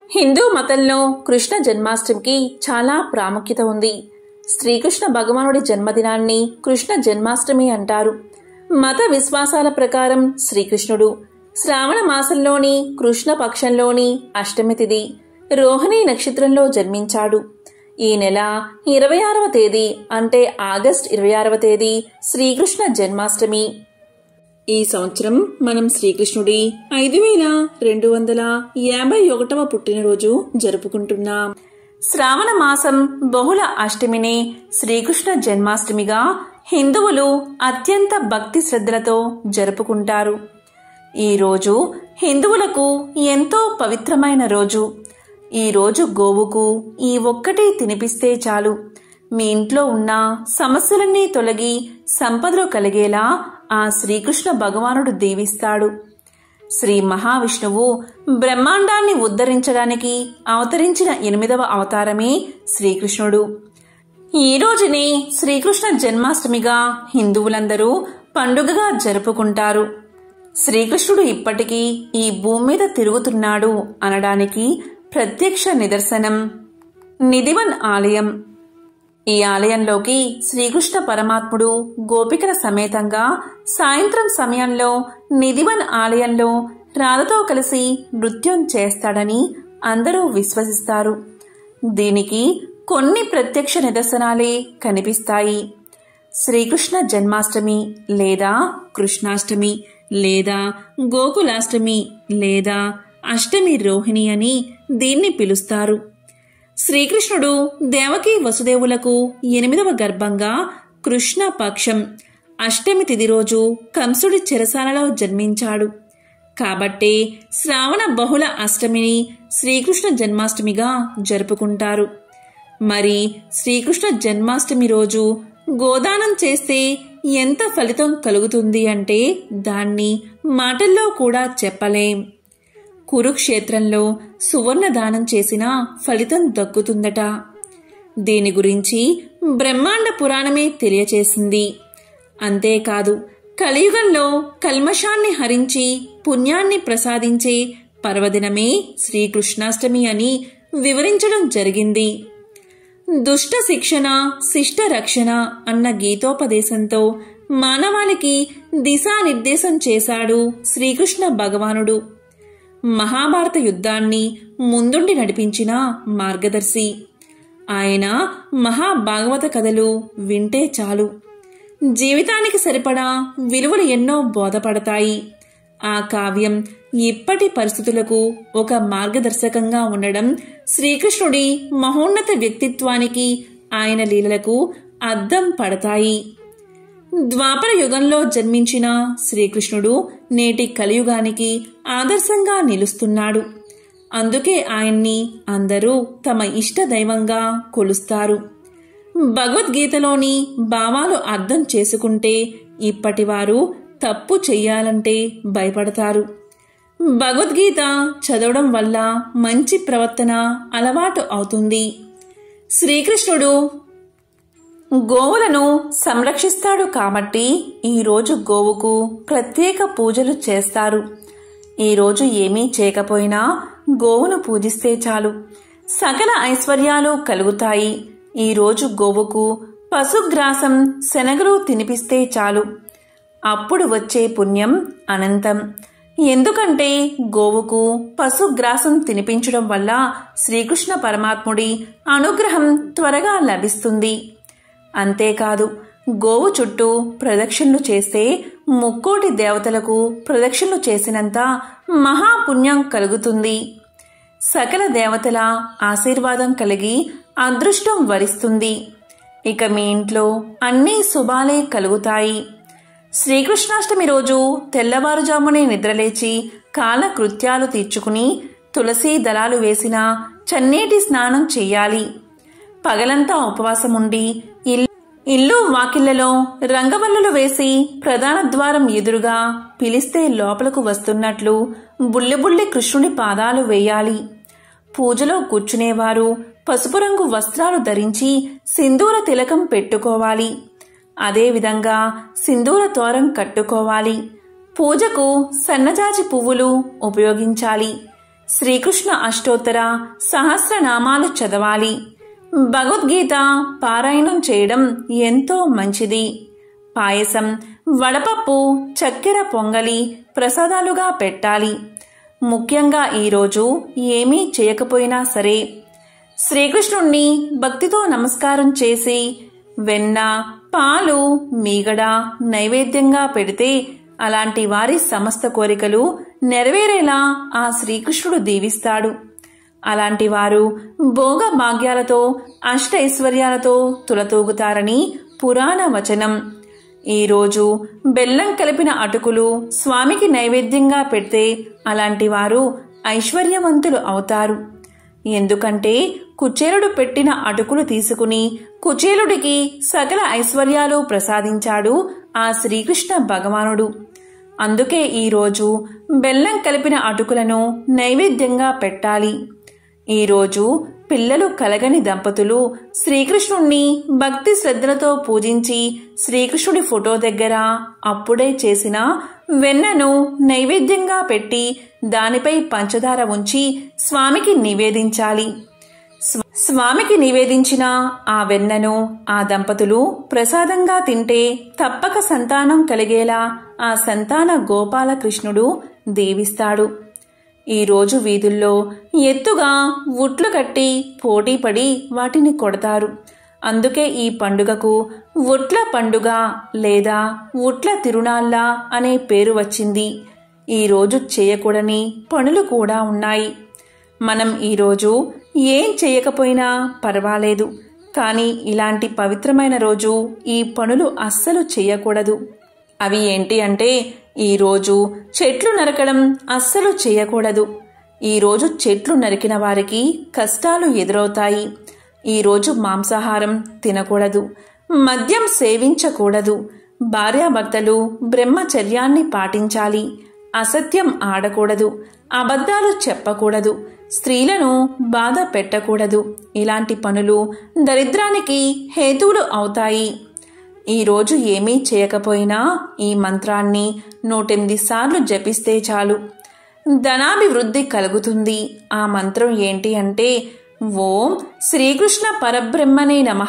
హిందూ మతంలో కృష్ణ జన్మాష్టమికి చాలా ప్రాముఖ్యత ఉంది శ్రీకృష్ణ భగవానుడి జన్మదినాన్ని కృష్ణ జన్మాష్టమి అంటారు మత విశ్వాసాల ప్రకారం శ్రీకృష్ణుడు శ్రావణ మాసంలోని కృష్ణ పక్షంలోని అష్టమి తిథి రోహిణి నక్షత్రంలో జన్మించాడు ఈ నెల ఇరవై ఆరవ తేదీ అంటే ఆగస్ట్ ఇరవై ఆరవ తేదీ శ్రీకృష్ణ జన్మాష్టమి ఈ సంవత్సరం మనం శ్రీకృష్ణుడి ఐదు వేల రెండు వందల యాభై ఒకటవ పుట్టినరోజు జరుపుకుంటున్నాం శ్రావణ మాసం బహుళ అష్టమిని శ్రీకృష్ణ జన్మాష్టమిగా హిందువులు అత్యంత భక్తి శ్రద్ధలతో జరుపుకుంటారు ఈ రోజు హిందువులకు ఎంతో పవిత్రమైన రోజు ఈ రోజు గోవుకు ఈ ఒక్కటి తినిపిస్తే చాలు మీ ఇంట్లో ఉన్న సమస్యలన్నీ తొలగి సంపదలు కలిగేలా ఆ శ్రీకృష్ణ భగవానుడు దీవిస్తాడు శ్రీ మహావిష్ణువు బ్రహ్మాండాన్ని ఉద్ధరించడానికి అవతరించిన ఎనిమిదవ అవతారమే శ్రీకృష్ణుడు ఈ రోజుని శ్రీకృష్ణ జన్మాష్టమిగా హిందువులందరూ పండుగగా జరుపుకుంటారు శ్రీకృష్ణుడు ఇప్పటికీ ఈ భూమి మీద తిరుగుతున్నాడు అనడానికి ప్రత్యక్ష నిదర్శనం నిధివన్ ఆలయం ఈ ఆలయంలోకి శ్రీకృష్ణ పరమాత్ముడు గోపికల సమేతంగా సాయంత్రం సమయంలో నిధివన్ ఆలయంలో రాధతో కలిసి నృత్యం చేస్తాడని అందరూ విశ్వసిస్తారు దీనికి కొన్ని ప్రత్యక్ష నిదర్శనాలే కనిపిస్తాయి శ్రీకృష్ణ జన్మాష్టమి లేదా కృష్ణాష్టమి లేదా గోకులాష్టమి లేదా అష్టమి రోహిణి అని దీన్ని పిలుస్తారు శ్రీకృష్ణుడు దేవకి వసుదేవులకు ఎనిమిదవ గర్భంగా కృష్ణ పక్షం అష్టమి తిథి రోజు కంసుడి చెరసాలలో జన్మించాడు కాబట్టే శ్రావణ బహుళ అష్టమిని శ్రీకృష్ణ జన్మాష్టమిగా జరుపుకుంటారు మరి శ్రీకృష్ణ జన్మాష్టమి రోజు గోదానం చేస్తే ఎంత ఫలితం కలుగుతుంది అంటే దాన్ని మాటల్లో కూడా చెప్పలేం కురుక్షేత్రంలో సువర్ణ దానం చేసిన ఫలితం దక్కుతుందట దీని గురించి బ్రహ్మాండ పురాణమే తెలియచేసింది అంతేకాదు కలియుగంలో కల్మషాన్ని హరించి పుణ్యాన్ని ప్రసాదించే పర్వదినమే శ్రీకృష్ణాష్టమి అని వివరించడం జరిగింది దుష్ట శిక్షణ శిష్ట రక్షణ అన్న గీతోపదేశంతో మానవాళికి దిశానిర్దేశం చేశాడు శ్రీకృష్ణ భగవానుడు మహాభారత యుద్ధాన్ని ముందుండి నడిపించిన మార్గదర్శి ఆయన మహాభాగవత కథలు వింటే చాలు జీవితానికి సరిపడా విలువలు ఎన్నో బోధపడతాయి ఆ కావ్యం ఇప్పటి పరిస్థితులకు ఒక మార్గదర్శకంగా ఉండడం శ్రీకృష్ణుడి మహోన్నత వ్యక్తిత్వానికి ఆయన లీలలకు అద్దం పడతాయి ద్వాపర యుగంలో జన్మించిన శ్రీకృష్ణుడు నేటి కలియుగానికి ఆదర్శంగా నిలుస్తున్నాడు అందుకే ఆయన్ని అందరూ తమ ఇష్ట దైవంగా కొలుస్తారు భగవద్గీతలోని భావాలు అర్థం చేసుకుంటే ఇప్పటివారు తప్పు చెయ్యాలంటే భయపడతారు భగవద్గీత చదవడం వల్ల మంచి ప్రవర్తన అలవాటు అవుతుంది శ్రీకృష్ణుడు గోవులను సంరక్షిస్తాడు కాబట్టి ఈరోజు గోవుకు ప్రత్యేక పూజలు చేస్తారు ఈరోజు ఏమీ చేయకపోయినా గోవును పూజిస్తే చాలు సకల ఐశ్వర్యాలు కలుగుతాయి ఈరోజు గోవుకు పశుగ్రాసం శనగలు తినిపిస్తే చాలు అప్పుడు వచ్చే పుణ్యం అనంతం ఎందుకంటే గోవుకు పశుగ్రాసం తినిపించడం వల్ల శ్రీకృష్ణ పరమాత్ముడి అనుగ్రహం త్వరగా లభిస్తుంది అంతేకాదు గోవు చుట్టూ ప్రదక్షిణలు చేస్తే ముక్కోటి దేవతలకు ప్రదక్షిణలు చేసినంత మహాపుణ్యం కలుగుతుంది సకల దేవతల ఆశీర్వాదం కలిగి అదృష్టం వరిస్తుంది ఇక మీ ఇంట్లో అన్ని శుభాలే కలుగుతాయి శ్రీకృష్ణాష్టమి రోజు తెల్లవారుజామునే నిద్రలేచి కాలకృత్యాలు తీర్చుకుని తులసీ దళాలు వేసిన చన్నీటి స్నానం చెయ్యాలి పగలంతా ఉపవాసం ఉండి ఇల్లు ఇల్లు వాకిళ్లలో రంగవల్లులు వేసి ప్రధాన ద్వారం ఎదురుగా పిలిస్తే లోపలకు వస్తున్నట్లు బుల్లిబుల్లి కృష్ణుడి పాదాలు వేయాలి పూజలో కూర్చునేవారు పసుపు రంగు వస్త్రాలు ధరించి సింధూర తిలకం పెట్టుకోవాలి అదేవిధంగా సింధూర తోరం కట్టుకోవాలి పూజకు సన్నజాజి పువ్వులు ఉపయోగించాలి శ్రీకృష్ణ అష్టోత్తర సహస్రనామాలు చదవాలి భగవద్గీత పారాయణం చేయడం ఎంతో మంచిది పాయసం వడపప్పు చక్కెర పొంగలి ప్రసాదాలుగా పెట్టాలి ముఖ్యంగా ఈరోజు ఏమీ చేయకపోయినా సరే శ్రీకృష్ణుణ్ణి భక్తితో నమస్కారం చేసి వెన్న పాలు మీగడ నైవేద్యంగా పెడితే అలాంటి వారి సమస్త కోరికలు నెరవేరేలా ఆ శ్రీకృష్ణుడు దీవిస్తాడు అలాంటి వారు భోగ భాగ్యాలతో అష్టైశ్వర్యాలతో తులతూగుతారని పురాణ వచనం ఈరోజు బెల్లం కలిపిన అటుకులు స్వామికి నైవేద్యంగా పెడితే అలాంటి వారు ఐశ్వర్యవంతులు అవుతారు ఎందుకంటే కుచేలుడు పెట్టిన అటుకులు తీసుకుని కుచేలుడికి సకల ఐశ్వర్యాలు ప్రసాదించాడు ఆ శ్రీకృష్ణ భగవానుడు అందుకే ఈరోజు బెల్లం కలిపిన అటుకులను నైవేద్యంగా పెట్టాలి ఈరోజు పిల్లలు కలగని దంపతులు శ్రీకృష్ణుణ్ణి భక్తి శ్రద్ధలతో పూజించి శ్రీకృష్ణుడి ఫోటో దగ్గర అప్పుడే చేసిన వెన్నను నైవేద్యంగా పెట్టి దానిపై పంచదార ఉంచి స్వామికి నివేదించాలి స్వ- స్వామికి నివేదించిన ఆ వెన్నను ఆ దంపతులు ప్రసాదంగా తింటే తప్పక సంతానం కలిగేలా ఆ సంతాన గోపాలకృష్ణుడు దీవిస్తాడు ఈ రోజు వీధుల్లో ఎత్తుగా ఉట్లు కట్టి పోటీపడి వాటిని కొడతారు అందుకే ఈ పండుగకు ఉట్ల పండుగ లేదా ఉట్ల తిరునాళ్ళ అనే పేరు వచ్చింది ఈ రోజు చేయకూడని పనులు కూడా ఉన్నాయి మనం ఈరోజు ఏం చేయకపోయినా పర్వాలేదు కానీ ఇలాంటి పవిత్రమైన రోజు ఈ పనులు అస్సలు చేయకూడదు అవి ఏంటి అంటే ఈరోజు చెట్లు నరకడం అస్సలు చేయకూడదు ఈరోజు చెట్లు నరికిన వారికి కష్టాలు ఎదురవుతాయి ఈరోజు మాంసాహారం తినకూడదు మద్యం సేవించకూడదు భార్యాభర్తలు బ్రహ్మచర్యాన్ని పాటించాలి అసత్యం ఆడకూడదు అబద్ధాలు చెప్పకూడదు స్త్రీలను బాధ పెట్టకూడదు ఇలాంటి పనులు దరిద్రానికి హేతువులు అవుతాయి ఈరోజు ఏమీ చేయకపోయినా ఈ మంత్రాన్ని నూటెనిమిది సార్లు జపిస్తే చాలు ధనాభివృద్ధి కలుగుతుంది ఆ మంత్రం ఏంటి అంటే ఓం శ్రీకృష్ణ పరబ్రహ్మనే నమః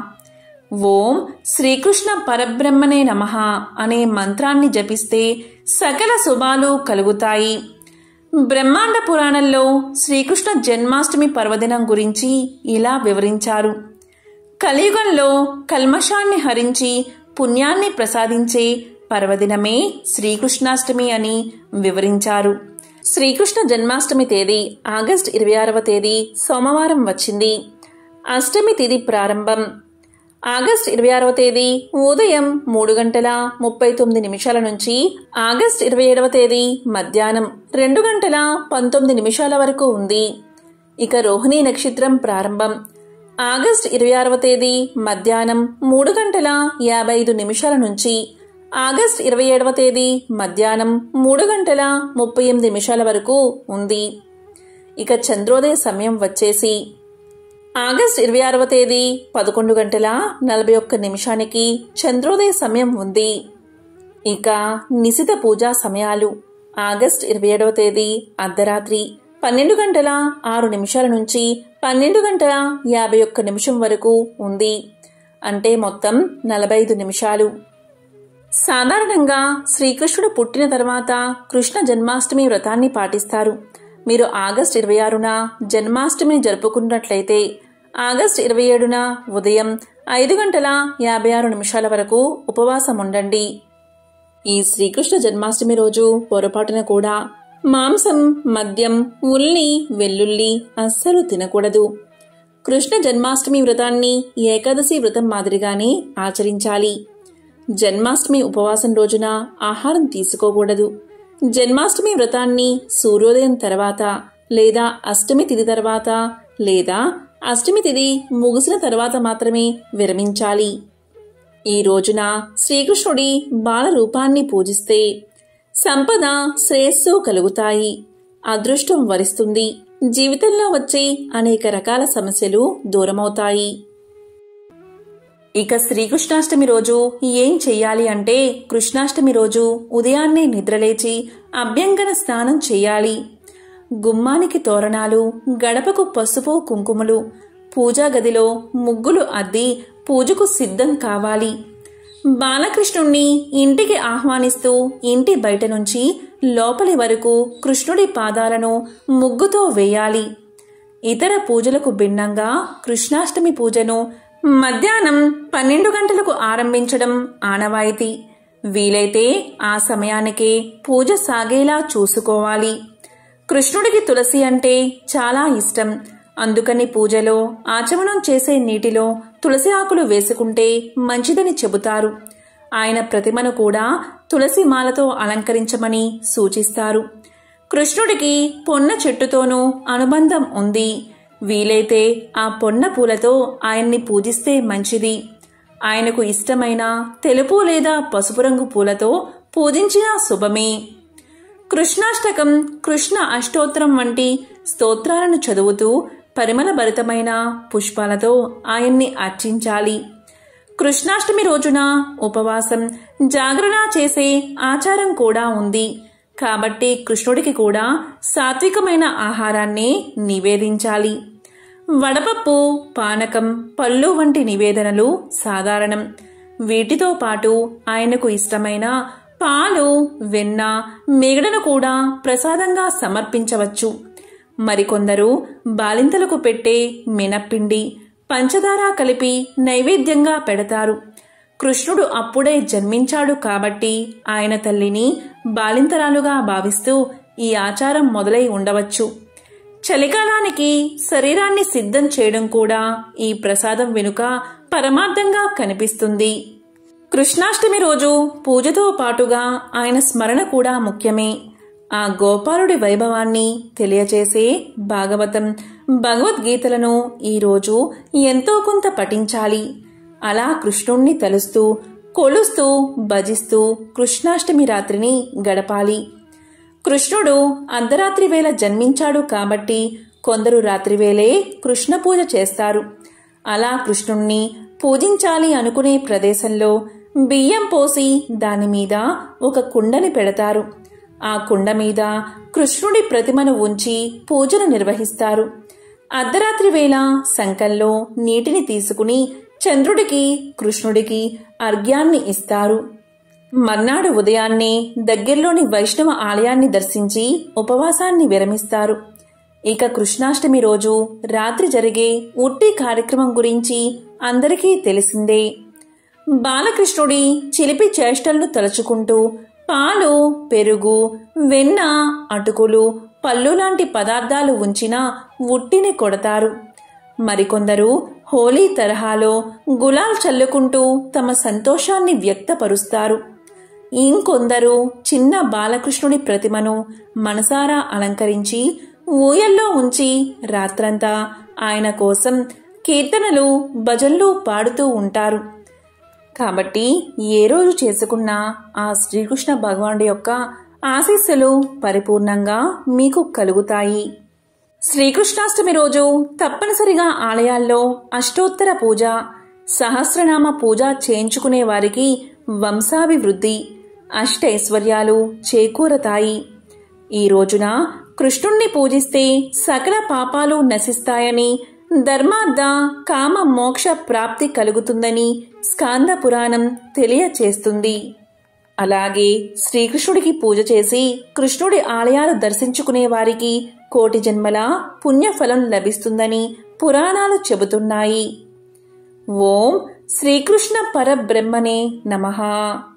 ఓం శ్రీకృష్ణ పరబ్రహ్మనే నమః అనే మంత్రాన్ని జపిస్తే సకల శుభాలు కలుగుతాయి బ్రహ్మాండ పురాణంలో శ్రీకృష్ణ జన్మాష్టమి పర్వదినం గురించి ఇలా వివరించారు కలియుగంలో కల్మషాన్ని హరించి పుణ్యాన్ని ప్రసాదించే పర్వదినమే శ్రీకృష్ణాష్టమి అని వివరించారు శ్రీకృష్ణ జన్మాష్టమి తేదీ ఆగస్ట్ ఇరవై ఆరవ తేదీ సోమవారం వచ్చింది అష్టమి తిథి ప్రారంభం ఆగస్ట్ ఇరవై ఆరవ తేదీ ఉదయం మూడు గంటల ముప్పై తొమ్మిది నిమిషాల నుంచి ఆగస్ట్ ఇరవై ఏడవ తేదీ మధ్యాహ్నం రెండు గంటల పంతొమ్మిది నిమిషాల వరకు ఉంది ఇక రోహిణీ నక్షత్రం ప్రారంభం ఆగస్ట్ ఇరవై ఆరవ తేదీ మధ్యాహ్నం మూడు గంటల యాభై ఐదు నిమిషాల నుంచి ఆగస్ట్ ఇరవై ఏడవ తేదీ మధ్యాహ్నం మూడు గంటల ముప్పై ఎనిమిది నిమిషాల వరకు ఉంది ఇక చంద్రోదయ సమయం వచ్చేసి ఆగస్ట్ ఇరవై ఆరవ తేదీ పదకొండు గంటల నలభై ఒక్క నిమిషానికి చంద్రోదయ సమయం ఉంది ఇక నిశిత పూజా సమయాలు ఆగస్ట్ ఇరవై ఏడవ తేదీ అర్ధరాత్రి పన్నెండు గంటల ఆరు నిమిషాల నుంచి పన్నెండు గంటల యాభై ఒక్క నిమిషం వరకు ఉంది అంటే మొత్తం నలభై ఐదు నిమిషాలు సాధారణంగా శ్రీకృష్ణుడు పుట్టిన తర్వాత కృష్ణ జన్మాష్టమి వ్రతాన్ని పాటిస్తారు మీరు ఆగస్ట్ ఇరవై ఆరున జన్మాష్టమిని జరుపుకున్నట్లయితే ఆగస్ట్ ఇరవై ఏడున ఉదయం ఐదు గంటల యాభై ఆరు నిమిషాల వరకు ఉపవాసం ఉండండి ఈ శ్రీకృష్ణ జన్మాష్టమి రోజు పొరపాటున కూడా మాంసం మద్యం ఉల్లి వెల్లుల్లి అస్సలు తినకూడదు కృష్ణ జన్మాష్టమి వ్రతాన్ని ఏకాదశి వ్రతం మాదిరిగానే ఆచరించాలి జన్మాష్టమి ఉపవాసం రోజున ఆహారం తీసుకోకూడదు జన్మాష్టమి వ్రతాన్ని సూర్యోదయం తర్వాత లేదా అష్టమి తిథి తర్వాత లేదా అష్టమి తిథి ముగిసిన తర్వాత మాత్రమే విరమించాలి ఈ రోజున శ్రీకృష్ణుడి బాల రూపాన్ని పూజిస్తే సంపద శ్రేయస్సు కలుగుతాయి అదృష్టం వరిస్తుంది జీవితంలో వచ్చే అనేక రకాల సమస్యలు దూరమవుతాయి ఇక శ్రీకృష్ణాష్టమి రోజు ఏం చెయ్యాలి అంటే కృష్ణాష్టమి రోజు ఉదయాన్నే నిద్రలేచి అభ్యంగన స్నానం చేయాలి గుమ్మానికి తోరణాలు గడపకు పసుపు కుంకుమలు పూజా గదిలో ముగ్గులు అద్ది పూజకు సిద్ధం కావాలి బాలకృష్ణుణ్ణి ఇంటికి ఆహ్వానిస్తూ ఇంటి బయట నుంచి లోపలి వరకు కృష్ణుడి పాదాలను ముగ్గుతో వేయాలి ఇతర పూజలకు భిన్నంగా కృష్ణాష్టమి పూజను మధ్యాహ్నం పన్నెండు గంటలకు ఆరంభించడం ఆనవాయితీ వీలైతే ఆ సమయానికే పూజ సాగేలా చూసుకోవాలి కృష్ణుడికి తులసి అంటే చాలా ఇష్టం అందుకని పూజలో ఆచమనం చేసే నీటిలో తులసి ఆకులు వేసుకుంటే మంచిదని చెబుతారు ఆయన ప్రతిమను కూడా తులసి మాలతో అలంకరించమని సూచిస్తారు కృష్ణుడికి పొన్న చెట్టుతోనూ అనుబంధం ఉంది వీలైతే ఆ పొన్న పూలతో ఆయన్ని పూజిస్తే మంచిది ఆయనకు ఇష్టమైన తెలుపు లేదా పసుపు రంగు పూలతో పూజించిన శుభమే కృష్ణాష్టకం కృష్ణ అష్టోత్తరం వంటి స్తోత్రాలను చదువుతూ పరిమళభరితమైన పుష్పాలతో ఆయన్ని అర్చించాలి కృష్ణాష్టమి రోజున ఉపవాసం జాగరణ చేసే ఆచారం కూడా ఉంది కాబట్టి కృష్ణుడికి కూడా సాత్వికమైన ఆహారాన్ని నివేదించాలి వడపప్పు పానకం పళ్ళు వంటి నివేదనలు సాధారణం వీటితో పాటు ఆయనకు ఇష్టమైన పాలు వెన్న మిగడను కూడా ప్రసాదంగా సమర్పించవచ్చు మరికొందరు బాలింతలకు పెట్టే మినప్పిండి పంచదార కలిపి నైవేద్యంగా పెడతారు కృష్ణుడు అప్పుడే జన్మించాడు కాబట్టి ఆయన తల్లిని బాలింతరాలుగా భావిస్తూ ఈ ఆచారం మొదలై ఉండవచ్చు చలికాలానికి శరీరాన్ని సిద్ధం చేయడం కూడా ఈ ప్రసాదం వెనుక పరమార్థంగా కనిపిస్తుంది కృష్ణాష్టమి రోజు పూజతో పాటుగా ఆయన స్మరణ కూడా ముఖ్యమే ఆ గోపాలుడి వైభవాన్ని తెలియచేసే భాగవతం భగవద్గీతలను ఈరోజు ఎంతో కొంత పఠించాలి అలా కృష్ణుణ్ణి తలుస్తూ కొలుస్తూ భజిస్తూ కృష్ణాష్టమి రాత్రిని గడపాలి కృష్ణుడు అర్ధరాత్రి వేళ జన్మించాడు కాబట్టి కొందరు రాత్రివేళే కృష్ణ పూజ చేస్తారు అలా కృష్ణుణ్ణి పూజించాలి అనుకునే ప్రదేశంలో బియ్యం పోసి దాని మీద ఒక కుండని పెడతారు ఆ కుండ మీద కృష్ణుడి ప్రతిమను ఉంచి పూజను నిర్వహిస్తారు అర్ధరాత్రి వేళ సంకల్లో నీటిని తీసుకుని చంద్రుడికి కృష్ణుడికి అర్ఘ్యాన్ని ఇస్తారు మర్నాడు ఉదయాన్నే దగ్గరలోని వైష్ణవ ఆలయాన్ని దర్శించి ఉపవాసాన్ని విరమిస్తారు ఇక కృష్ణాష్టమి రోజు రాత్రి జరిగే ఉట్టి కార్యక్రమం గురించి అందరికీ తెలిసిందే బాలకృష్ణుడి చిలిపి చేష్టలను తలుచుకుంటూ పాలు పెరుగు వెన్న అటుకులు పళ్ళు లాంటి పదార్థాలు ఉంచిన ఉట్టిని కొడతారు మరికొందరు హోలీ తరహాలో గులాల్ చల్లుకుంటూ తమ సంతోషాన్ని వ్యక్తపరుస్తారు ఇంకొందరు చిన్న బాలకృష్ణుడి ప్రతిమను మనసారా అలంకరించి ఊయల్లో ఉంచి రాత్రంతా ఆయన కోసం కీర్తనలు భజన్లు పాడుతూ ఉంటారు కాబట్టి ఏ రోజు చేసుకున్న ఆ శ్రీకృష్ణ భగవానుడి యొక్క ఆశీస్సులు పరిపూర్ణంగా మీకు కలుగుతాయి శ్రీకృష్ణాష్టమి రోజు తప్పనిసరిగా ఆలయాల్లో అష్టోత్తర పూజ సహస్రనామ పూజ చేయించుకునే వారికి వంశాభివృద్ధి అష్టైశ్వర్యాలు చేకూరతాయి ఈ రోజున కృష్ణుణ్ణి పూజిస్తే సకల పాపాలు నశిస్తాయని ధర్మార్థ కామ మోక్ష ప్రాప్తి కలుగుతుందని స్కాంద పురాణం తెలియచేస్తుంది అలాగే శ్రీకృష్ణుడికి పూజ చేసి కృష్ణుడి ఆలయాలు దర్శించుకునే వారికి కోటి జన్మల పుణ్యఫలం లభిస్తుందని పురాణాలు చెబుతున్నాయి ఓం శ్రీకృష్ణ పరబ్రహ్మనే నమః